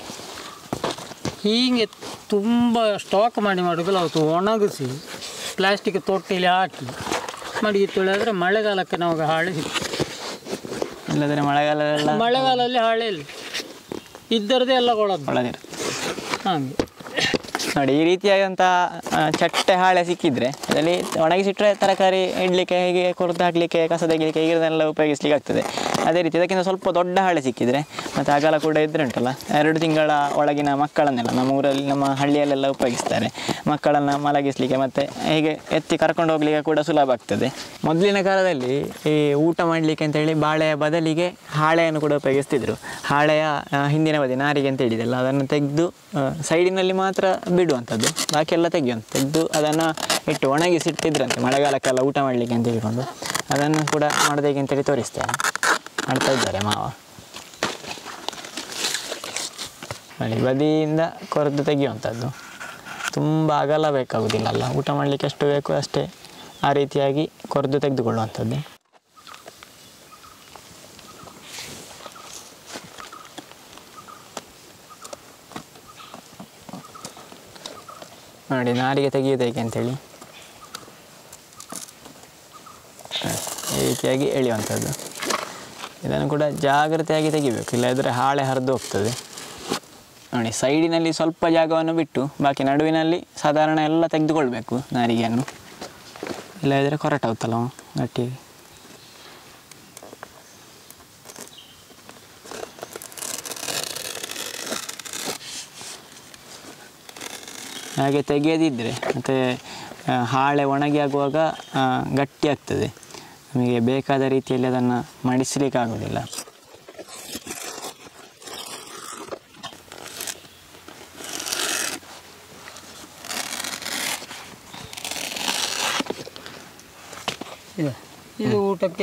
ಹೀಗೆ ತುಂಬ ಸ್ಟಾಕ್ ಮಾಡಿ ಮಾಡೋದಿಲ್ಲ ಅವತ್ತು ಒಣಗಿಸಿ ಪ್ಲಾಸ್ಟಿಕ್ ತೊಟ್ಟಿಲಿ ಹಾಕಿ ಮಡಿಗೆ ತೊಳೆದ್ರೆ ಮಳೆಗಾಲಕ್ಕೆ ನಮಗೆ ಹಾಳೆ ಸಿಗ್ತದೆ ಇಲ್ಲದ್ರೆ ಮಳೆಗಾಲದಲ್ಲ ಮಳೆಗಾಲದಲ್ಲಿ ಹಾಳೆ ಇಲ್ಲ ಇದ್ದರದೇ ಎಲ್ಲ ಕೊಳದು ಒಳಗಿರುತ್ತೆ ಹಾಗೆ ನೋಡಿ ಈ ರೀತಿಯಾದಂತಹ ಆ, ಚಟ್ಟೆ ಹಾಳೆ ಸಿಕ್ಕಿದ್ರೆ ಅದರಲ್ಲಿ ಒಣಗಿಸಿಟ್ರೆ ತರಕಾರಿ ಇಡಲಿಕ್ಕೆ ಹೀಗೆ ಕೊರೆದು ಹಾಕಲಿಕ್ಕೆ ಕಸ ತೆಗಿಲಿಕ್ಕೆ ಇದನ್ನೆಲ್ಲ ಉಪಯೋಗಿಸ್ಲಿಕ್ಕೆ ಆಗ್ತದೆ ಅದೇ ರೀತಿ ಅದಕ್ಕಿಂತ ಸ್ವಲ್ಪ ದೊಡ್ಡ ಹಾಳೆ ಸಿಕ್ಕಿದ್ರೆ ಮತ್ತು ಅಗಲ ಕೂಡ ಇದ್ರೆ ಉಂಟಲ್ಲ ಎರಡು ತಿಂಗಳ ಒಳಗಿನ ಮಕ್ಕಳನ್ನೆಲ್ಲ ನಮ್ಮ ಊರಲ್ಲಿ ನಮ್ಮ ಹಳ್ಳಿಯಲ್ಲೆಲ್ಲ ಉಪಯೋಗಿಸ್ತಾರೆ ಮಕ್ಕಳನ್ನು ಮಲಗಿಸ್ಲಿಕ್ಕೆ ಮತ್ತು ಹೀಗೆ ಎತ್ತಿ ಕರ್ಕೊಂಡು ಹೋಗ್ಲಿಕ್ಕೆ ಕೂಡ ಸುಲಭ ಆಗ್ತದೆ ಮೊದಲಿನ ಕಾಲದಲ್ಲಿ ಈ ಊಟ ಮಾಡಲಿಕ್ಕೆ ಅಂತೇಳಿ ಬಾಳೆಯ ಬದಲಿಗೆ ಹಾಳೆಯನ್ನು ಕೂಡ ಉಪಯೋಗಿಸ್ತಿದ್ರು ಹಾಳೆಯ ಆ, ಹಿಂದಿನ ಬದಿ ನಾರಿಗೆ ಅಂತ ಹೇಳಿದೆಲ್ಲ ಅದನ್ನು ತೆಗೆದು ಸೈಡಿನಲ್ಲಿ ಮಾತ್ರ ಬಿಡುವಂಥದ್ದು ಬಾಕಿ ಎಲ್ಲ ತೆಗಿಯುವಂಥ ತೆಗೆದು ಅದನ್ನು ಇಟ್ಟು ಒಣಗಿಸಿಟ್ಟಿದ್ರಂತೆ ಮಳೆಗಾಲಕ್ಕೆಲ್ಲ ಊಟ ಮಾಡಲಿಕ್ಕೆ ಅಂತ ಹೇಳಿಕೊಂಡು ಅದನ್ನು ಕೂಡ ಮಾಡೋದು ಹೇಗೆ ಅಂತೇಳಿ ತೋರಿಸ್ತೇನೆ ಮಾಡ್ತಾ ಇದ್ದಾರೆ ಮಾವ ನೋಡಿ ಬದಿಯಿಂದ ಕೊರೆದು ತೆಗೆಯುವಂಥದ್ದು ತುಂಬ ಅಗಲ ಬೇಕಾಗುವುದಿಲ್ಲಲ್ಲ ಊಟ ಮಾಡಲಿಕ್ಕೆ ಎಷ್ಟು ಬೇಕು ಅಷ್ಟೇ ಆ ರೀತಿಯಾಗಿ ಕೊರೆದು ತೆಗೆದುಕೊಳ್ಳುವಂಥದ್ದು ನೋಡಿ ನಾರಿಗೆ ತೆಗೆಯೋದು ಹೇಗೆ ಅಂತೇಳಿ ಹ, ಈ ರೀತಿಯಾಗಿ ಎಳೆಯುವಂಥದ್ದು ಇದನ್ನು ಕೂಡ ಜಾಗ್ರತೆಯಾಗಿ ತೆಗಿಬೇಕು ಇಲ್ಲದಿದ್ದರೆ ಹಾಳೆ ಹರಿದು ಹೋಗ್ತದೆ ನೋಡಿ ಸೈಡಿನಲ್ಲಿ ಸ್ವಲ್ಪ ಜಾಗವನ್ನು ಬಿಟ್ಟು ಬಾಕಿ ನಡುವಿನಲ್ಲಿ ಸಾಧಾರಣ ಎಲ್ಲ ತೆಗೆದುಕೊಳ್ಬೇಕು ನಾರಿಗೆಯನ್ನು ಇಲ್ಲದಿದ್ದರೆ ಕೊರಟಾಗುತ್ತಲ್ಲ ಅವ ಗಟ್ಟಿ ಹಾಗೆ ತೆಗೆಯದಿದ್ದರೆ ಮತ್ತು ಆ, ಹಾಳೆ ಒಣಗಿ ಆಗುವಾಗ ಆ, ಗಟ್ಟಿ ಆಗ್ತದೆ ನಮಗೆ ಬೇಕಾದ ರೀತಿಯಲ್ಲಿ ಅದನ್ನು ಮಡಿಸಲಿಕ್ಕೆ ಆಗೋದಿಲ್ಲ ಇದೆ ಇದು ಊಟಕ್ಕೆ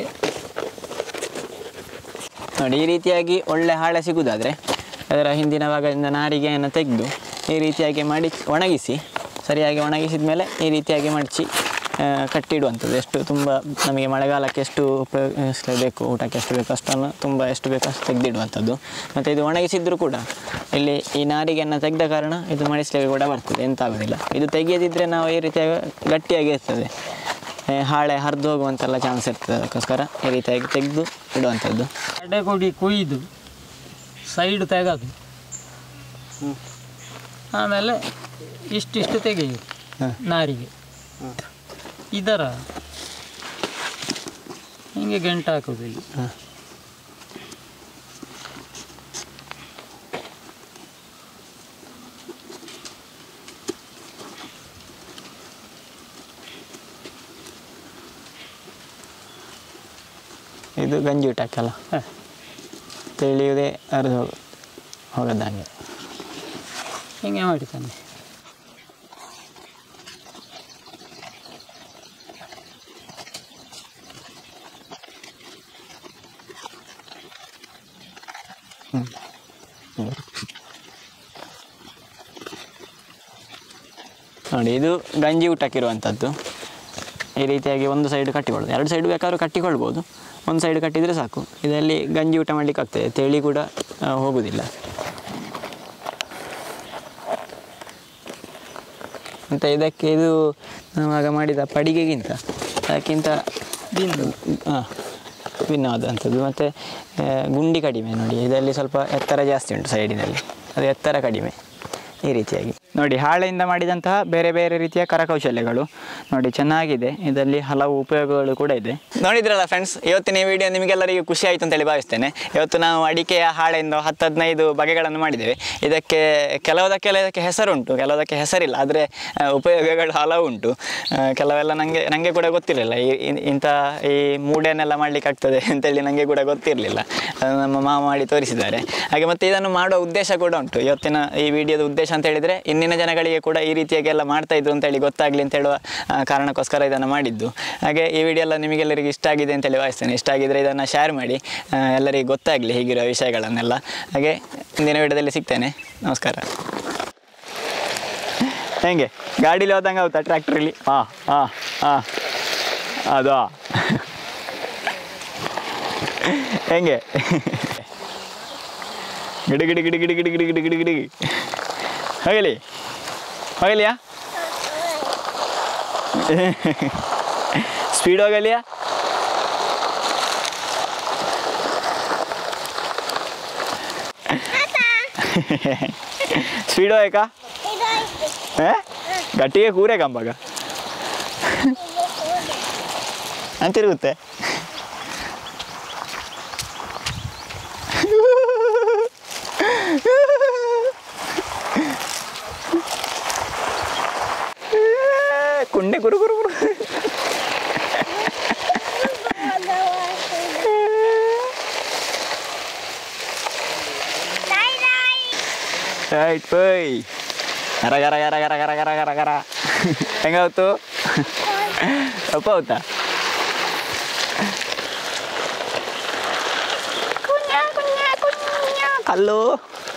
ನೋಡಿ ಈ ರೀತಿಯಾಗಿ ಒಳ್ಳೆ ಹಾಳೆ ಸಿಗುವುದಾದರೆ ಅದರ ಹಿಂದಿನ ಭಾಗದಿಂದ ನಾರಿಗೆಯನ್ನು ತೆಗೆದು ಈ ರೀತಿಯಾಗಿ ಮಾಡಿ ಒಣಗಿಸಿ ಸರಿಯಾಗಿ ಒಣಗಿಸಿದ ಮೇಲೆ ಈ ರೀತಿಯಾಗಿ ಮಡಚಿ ಆ, ಕಟ್ಟಿಡುವಂಥದ್ದು ಎಷ್ಟು ತುಂಬ ನಮಗೆ ಮಳೆಗಾಲಕ್ಕೆ ಎಷ್ಟು ಉಪಯೋಗಿಸಲೇಬೇಕು ಊಟಕ್ಕೆ ಎಷ್ಟು ಬೇಕು ಅಷ್ಟನ್ನು ತುಂಬ ಎಷ್ಟು ಬೇಕು ಅಷ್ಟು ತೆಗೆದಿಡುವಂಥದ್ದು ಮತ್ತು ಇದು ಒಣಗಿಸಿದ್ರು ಕೂಡ ಇಲ್ಲಿ ಈ ನಾರಿಗೆಯನ್ನು ತೆಗೆದ ಕಾರಣ ಇದು ಮಡಿಸಲಿಕ್ಕೆ ಕೂಡ ಬರ್ತದೆ ಎಂತ ಆಗೋದಿಲ್ಲ ಇದು ತೆಗೆಯದಿದ್ದರೆ ನಾವು ಈ ರೀತಿಯಾಗಿ ಗಟ್ಟಿಯಾಗಿ ಇರ್ತದೆ ಆ, ಹಾಳೆ ಹರಿದು ಹೋಗುವಂತೆಲ್ಲ ಚಾನ್ಸ್ ಇರ್ತದೆ ಅದಕ್ಕೋಸ್ಕರ ಈ ರೀತಿಯಾಗಿ ತೆಗೆದು ಇಡುವಂಥದ್ದು ಅಡೆಕೊಡಿ ಕೊಯ್ದು ಸೈಡ್ ತೆಗೆದು ಆಮೇಲೆ ಇಷ್ಟಿಷ್ಟು ತೆಗೆಯುದು ಹ. ನಾರಿಗೆ ಇದರ ಹಿಂಗೆ ಗಂಟು ಹಾಕೋದು ಇಲ್ಲಿ ಹ. ಇದು ಗಂಜಿ ಊಟಕ್ಕಲ್ಲ ಹ. ತಿಳಿಯುವುದೇ ಹರಿದು ಹೋಗ ಹೋಗದಂಗೆ ಹಿಂಗೆ ಮಾಡಿತಾನೆ ನೋಡಿ ಇದು ಗಂಜಿ ಊಟಕ್ಕಿರುವಂಥದ್ದು ಈ ರೀತಿಯಾಗಿ ಒಂದು ಸೈಡ್ ಕಟ್ಟಿಕೊಳ್ಳೋದು ಎರಡು ಸೈಡ್ ಬೇಕಾದ್ರೂ ಕಟ್ಟಿಕೊಳ್ಬೋದು ಒಂದು ಸೈಡ್ ಕಟ್ಟಿದರೆ ಸಾಕು ಇದರಲ್ಲಿ ಗಂಜಿ ಊಟ ಮಾಡಲಿಕ್ಕೆ ಆಗ್ತದೆ ತಿಳಿ ಕೂಡ ಆ, ಹೋಗುವುದಿಲ್ಲ ಮತ್ತು ಇದಕ್ಕೆ ಇದು ನಾವಾಗ ಮಾಡಿದ ಪಡಿಗೆಗಿಂತ ಅದಕ್ಕಿಂತ ಹಾಂ ಭಿನ್ನವಾದಂಥದ್ದು ಮತ್ತು ಗುಂಡಿ ಕಡಿಮೆ ನೋಡಿ ಇದರಲ್ಲಿ ಸ್ವಲ್ಪ ಎತ್ತರ ಜಾಸ್ತಿ ಉಂಟು ಸೈಡಿನಲ್ಲಿ ಅದು ಎತ್ತರ ಕಡಿಮೆ ಈ ರೀತಿಯಾಗಿ ನೋಡಿ ಹಾಳೆಯಿಂದ ಮಾಡಿದಂತಹ ಬೇರೆ ಬೇರೆ ರೀತಿಯ ಕರಕೌಶಲ್ಯಗಳು ನೋಡಿ ಚೆನ್ನಾಗಿದೆ ಇದರಲ್ಲಿ ಹಲವು ಉಪಯೋಗಗಳು ಕೂಡ ಇದೆ ನೋಡಿದ್ರಲ್ಲ ಫ್ರೆಂಡ್ಸ್ ಇವತ್ತಿನ ಈ ವಿಡಿಯೋ ನಿಮಗೆಲ್ಲರಿಗೂ ಖುಷಿ ಆಯಿತು ಅಂತೇಳಿ ಭಾವಿಸ್ತೇನೆ ಇವತ್ತು ನಾವು ಅಡಿಕೆಯ ಹಾಳೆಯಿಂದ ಹತ್ತು ಹದಿನೈದು ಬಗೆಗಳನ್ನು ಮಾಡಿದ್ದೇವೆ ಇದಕ್ಕೆ ಕೆಲವುದಕ್ಕೆಲ್ಲ ಇದಕ್ಕೆ ಹೆಸರುಂಟು ಕೆಲವುದಕ್ಕೆ ಹೆಸರಿಲ್ಲ ಆದರೆ ಉಪಯೋಗಗಳು ಹಲವು ಉಂಟು ಆ, ಕೆಲವೆಲ್ಲ ನನಗೆ ನನಗೆ ಕೂಡ ಗೊತ್ತಿರಲಿಲ್ಲ ಈ ಇನ್- ಇಂಥ ಈ ಮೂಡೆಯನ್ನೆಲ್ಲ ಮಾಡಲಿಕ್ಕೆ ಆಗ್ತದೆ ಅಂತೇಳಿ ನನಗೆ ಕೂಡ ಗೊತ್ತಿರಲಿಲ್ಲ ನಮ್ಮ ಮಾವ ಮಾಡಿ ತೋರಿಸಿದ್ದಾರೆ ಹಾಗೆ ಮತ್ತು ಇದನ್ನು ಮಾಡುವ ಉದ್ದೇಶ ಕೂಡ ಉಂಟು ಇವತ್ತಿನ ಈ ವಿಡಿಯೋದ ಉದ್ದೇಶ ಅಂತ ಹೇಳಿದರೆ ಇಂದಿನ ಜನಗಳಿಗೆ ಕೂಡ ಈ ರೀತಿಯಾಗಿ ಎಲ್ಲ ಮಾಡ್ತಾ ಇದ್ರು ಅಂತೇಳಿ ಗೊತ್ತಾಗಲಿ ಅಂತ ಹೇಳುವ ಆ, ಕಾರಣಕ್ಕೋಸ್ಕರ ಇದನ್ನು ಮಾಡಿದ್ದು ಹಾಗೆ ಈ ವಿಡಿಯೋ ಎಲ್ಲ ನಿಮಗೆಲ್ಲರಿಗೂ ಇಷ್ಟ ಆಗಿದೆ ಅಂತೇಳಿ ಭಾವಿಸ್ತೇನೆ ಇಷ್ಟ ಆಗಿದ್ರೆ ಇದನ್ನು ಶೇರ್ ಮಾಡಿ ಆ, ಎಲ್ಲರಿಗೂ ಗೊತ್ತಾಗಲಿ ಹೀಗಿರೋ ವಿಷಯಗಳನ್ನೆಲ್ಲ ಹಾಗೆ ಇಂದಿನ ವಿಡಿಯೋದಲ್ಲಿ ಸಿಗ್ತೇನೆ ನಮಸ್ಕಾರ ಹೆಂಗೆ ಗಾಡೀಲಿ ಹೋದಂಗೆ ಆಗುತ್ತಾ ಟ್ರ್ಯಾಕ್ಟ್ರಲ್ಲಿ ಹಾಂ ಹಾಂ ಹಾಂ ಅದಾ ಹೆಂಗೆ ಗಿಡ ಗಿಡ ಗಿಡ ಗಿಡ ಗಿಡ ಗಿಡ ಗಿಡ ಗಿಡ ಗಿಡ ಹೋಗಲಿ ಹೋಗಲಿಯಾ ಸ್ಪೀಡ್ ಹೋಗಲಿಯಾ ಸ್ಪೀಡ್ ಹೋಯ್ಕಾ ಇದಾಯ್ತು ಏ ಗಟ್ಟಿಗೆ ಕೂರೆ ಕಂಬಾಗ ಅಂತಿರುತ್ತೆ ಕುಂಡೆ ಕುರು ಕುರು ಕುರು ಬಾಯ್ ಬಾಯ್ ರೈಟ್ ಬೈ ಗರ ಗರ ಗರ ಗರ ಗರ ಗರ ಗರ ಗರ ಹೆಂಗಾವತ್ತು ಅಪ್ಪ ಹೌದಾ ಕಲ್ಲು